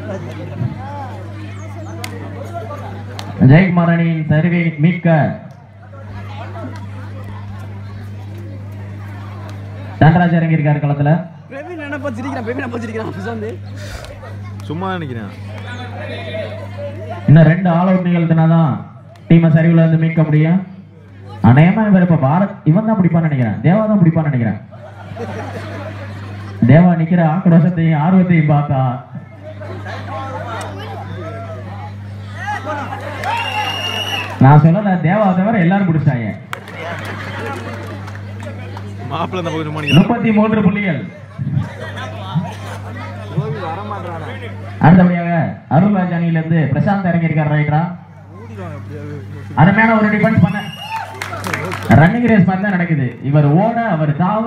ஜெயக்குமார் அணியின் சரிவை மீட்க தண்டராஜ் இறங்கியிருக்காரு களத்துல பிரவீன் என்ன சிரிக்கிறான் பிரவீன் என்ன சிரிக்கிறான் பிரசாந்த் சும்மா நினைக்கிறேன் இன்னும் ரெண்டு ஆல் அவுட் நிகழ்த்தினாதான் டீமை சரிவுல இருந்து மீட்க முடியும் அநேகமா இவர் இப்ப பாரத் இவன் தான் பிடிப்பான்னு நினைக்கிறேன் தேவா தான் பிடிப்பான்னு நினைக்கிறேன் தேவா நிக்கிற ஆக்ரோஷத்தையும் ஆர்வத்தையும் பார்த்தா நான் சொல்லல தேவா தவிர எல்லாரும் பிடிச்சாங்க மாப்பிள்ள இந்த பக்கம் சும்மா நினைக்கிறேன் முப்பத்தி மூன்று புள்ளிகள் கோவி வர மாட்டானா அடுத்தபடியாக அருள்ராஜ் அணியில இருந்து பிரசாந்த் இறங்கியிருக்காரு ரைட்டரா அருமையான ஒரு டிஃபென்ஸ் பண்ண ரன்னிங் ரேஸ் மாதிரி தான் நடக்குது இவர் ஓட அவர் தாவ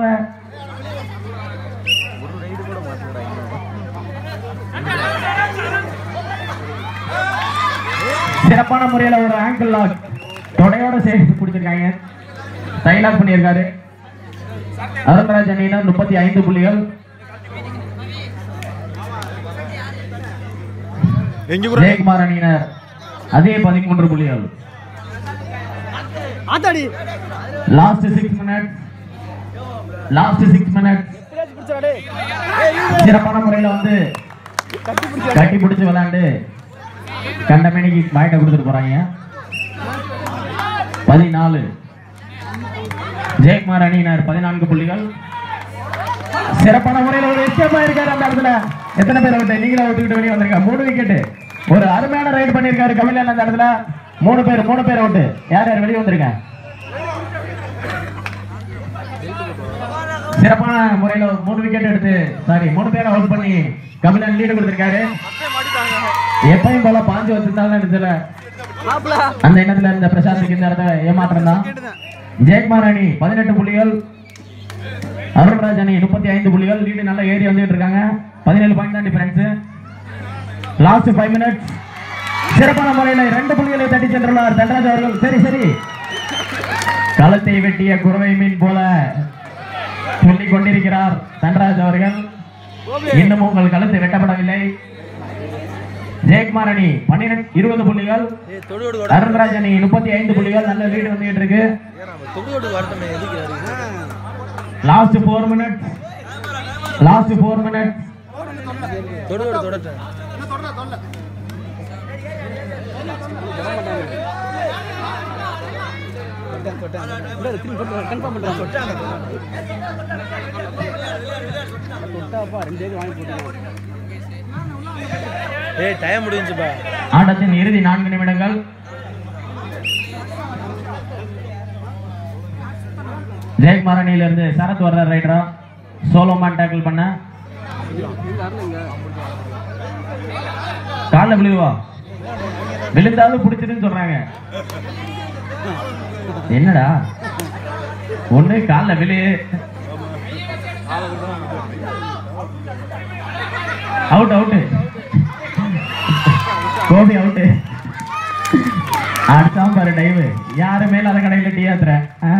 சிறப்பான முறையில ஒரு ஆங்கிள் லாக் தொடையோட சேர்த்து பிடிச்சிருக்காங்க டைலாக் பண்ணியிருக்காரு அருண்ராஜ் அணியினர் முப்பத்தி ஐந்து புள்ளிகள் எங்க கூட ஜெயக்குமார் அணியினர் அதே பதிமூன்று புள்ளிகள் ஆத்தாடி last six minutes last six minutes பிராஜ் பிடிச்சாடே சிறப்பான முறையில வந்து கட்டி பிடிச்சா கட்டி பிடிச்சு விளையாண்டு கண்டமேனிக்கு பாயிட்ட கொடுத்துட்டு போறாங்க பதினாலு ஜெயக்குமார் அணியினர் பதினான்கு புள்ளிகள் சிறப்பான முறையில் ஒரு எஸ்கேப் ஆயிருக்காரு அந்த இடத்துல எத்தனை பேர் அவுட் நீங்களும் அவுட்டுக்கிட்டு வெளியே வந்திருக்காங்க மூணு விக்கெட் ஒரு அருமையான ரைடு பண்ணியிருக்காரு கபிலன் அந்த இடத்துல மூணு பேர் மூணு பேர் அவுட் யார் யார் வெளியே வந்திருக்காங்க சிறப்பான முறையில மூணு விக்கெட் எடுத்து சாரி மூணு பேரை அவுட் பண்ணி கபிலன் லீடு கொடுத்திருக்காரு எப்பயும் போல பாஞ்சு வச்சிருந்தாலும் இடத்துல மாப்பிள அந்த எண்ணத்துல இருந்த பிரசாந்துக்கு இந்த இடத்துல ஏமாற்றம் தான் ஜெயக்குமார் அணி பதினெட்டு புள்ளிகள் அருண்ராஜ் அணி முப்பத்தி ஐந்து புள்ளிகள் லீடு நல்லா ஏறி வந்துட்டு இருக்காங்க பதினேழு பாயிண்ட் தான் டிஃபரன்ஸ் லாஸ்ட் ஃபைவ் மினிட்ஸ் சிறப்பான முறையில் ரெண்டு புள்ளிகளை தட்டி சென்றுள்ளார் தண்டராஜ் அவர்கள் சரி சரி களத்தை வெட்டிய குறவை மீன் போல சொல்லிக் கொண்டிருக்கிறார் தண்டராஜ் அவர்கள் இன்னும் உங்கள் களத்தை வெட்டப்படவில்லை ஜெயக்குமார் அணி பன்னிரெண்டு இருபது புள்ளிகள் ஏய் தொடுவோடு அருண்ராஜ் அணி முப்பத்தி ஐந்து புள்ளிகள் நல்ல லீடு வந்துகிட்டு இருக்கு தொடுவோடு வரட்டமே எதுக்கு last four minutes last four minutes தொடுவோடு தொடட்டேன் கன்ஃபார்ம் பண்றான் தொட்டாப்பா ரெண்டு வாங்கி போட்டுருவோம் ஏய் டைம் முடிஞ்சுப்பா ஆட்டத்தின் இறுதி நான்கு நிமிடங்கள் ஜெயக்குமார் அணியில இருந்து சரத் வர்றார் ரைடரா சோலோமான் டேக்கிள் பண்ண காலில் விழுவா விழுந்தாலும் பிடிச்சிருன்னு சொல்றாங்க என்னடா ஒண்ணு காலில் விழு அவுட் அவுட் கோபி அவுட் அடுத்தான் பாரு டைவு யாரு மேல அந்த கடையில டீ ஆத்துற ஆ?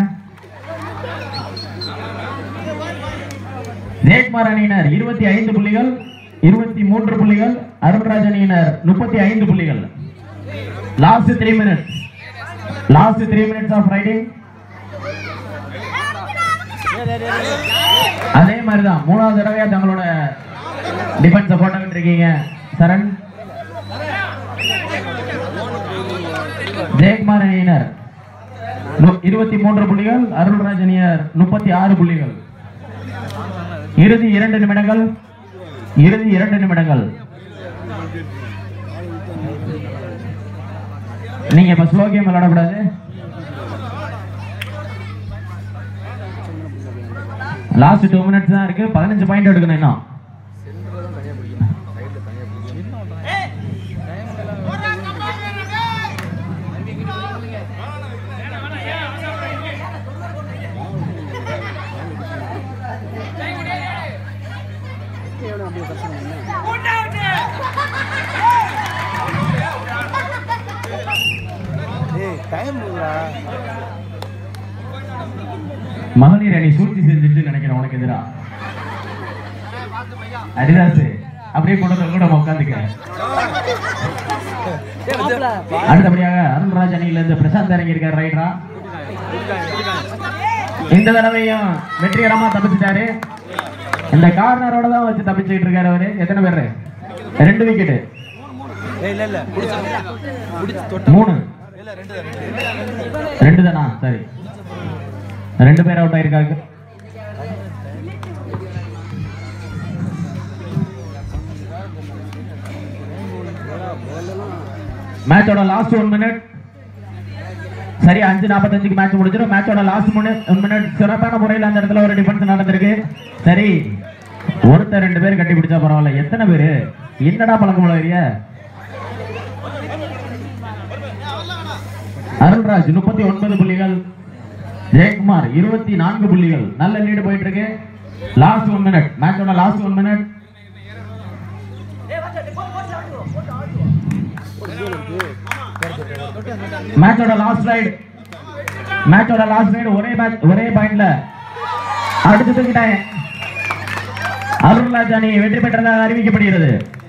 ஜெயக்குமார் அணியினர் இருபத்தி ஐந்து புள்ளிகள் இருபத்தி மூன்று புள்ளிகள் அருண்ராஜ் அணியினர் முப்பத்தி ஐந்து புள்ளிகள் last three minutes last three minutes of raiding அதே மாதிரிதான் மூணாவது தடவையா தங்களோட டிஃபென்ஸை போட்டுக்கிட்டு இருக்கீங்க சரண் ஜெயக்குமார் அணியினர் நு- இருபத்தி மூன்று புள்ளிகள் அருள்ராஜ் அணியர் முப்பத்தி ஆறு புள்ளிகள் இறுதி இரண்டு நிமிடங்கள் இறுதி இரண்டு நிமிடங்கள் நீங்க இப்ப ஸ்லோ கேம் விளையாடக்கூடாது லாஸ்ட் டூ மினிட்ஸ் தான் இருக்கு பதினஞ்சு பாயிண்ட் எடுக்கணும் இன்னும் ஏய் டைம் மகளிர் அணி சூழ்ச்சி செஞ்சுட்டு நினைக்கிறேன் உனக்கு எதிரா ஹரிதாஸ் அப்படியே கொண்டு வந்து கூட உட்காந்துக்க அடுத்தபடியாக அருண்ராஜ் அணியில இருந்து பிரசாந்த் இறங்கி இருக்காரு ரைடரா இந்த தடவையும் வெற்றிகரமா தப்பிச்சிட்டாரு இந்த கார்னரோட தான் வச்சு தப்பிச்சுட்டு இருக்காரு அவரு எத்தனை பேரு ரெண்டு விக்கெட் ஏய் இல்ல இல்ல புடிச்சு புடிச்சு தொட்ட மூணு இல்ல ரெண்டு தான், ரெண்டு ரெண்டு தானா சரி ரெண்டு பேர் அவுட் ஆயிருக்காங்க மேட்சோட லாஸ்ட் ஒன் மினிட் சரி அஞ்சு நாற்பத்தஞ்சுக்கு மேட்ச் முடிஞ்சிடும் மேட்சோட லாஸ்ட் ஒன் மினிட் சிறப்பான முறையில் அந்த இடத்துல ஒரு டிஃபென்ஸ் நடந்திருக்கு சரி ஒருத்தர் ரெண்டு பேர் கட்டி பிடிச்சா பரவாயில்ல எத்தனை பேரு என்னடா பழக்கம் வளரிய அருள்ராஜ் முப்பத்தி ஒன்பது புள்ளிகள் ஜெயக்குமார் இருபத்தி நான்கு புள்ளிகள் நல்ல லீடு போயிட்டு இருக்கு லாஸ்ட் ஒன் மினிட் மேட்சோட லாஸ்ட் ஒன் மினிட் மேட்சோட லாஸ்ட் ரைடு மேட்சோட லாஸ்ட் ரைடு ஒரே மேட்ச் ஒரே பாயிண்ட்ல அடிச்சு தூக்கிட்டாங்க அருள்ராஜ் அணி வெற்றி பெற்றதாக அறிவிக்கப்படுகிறது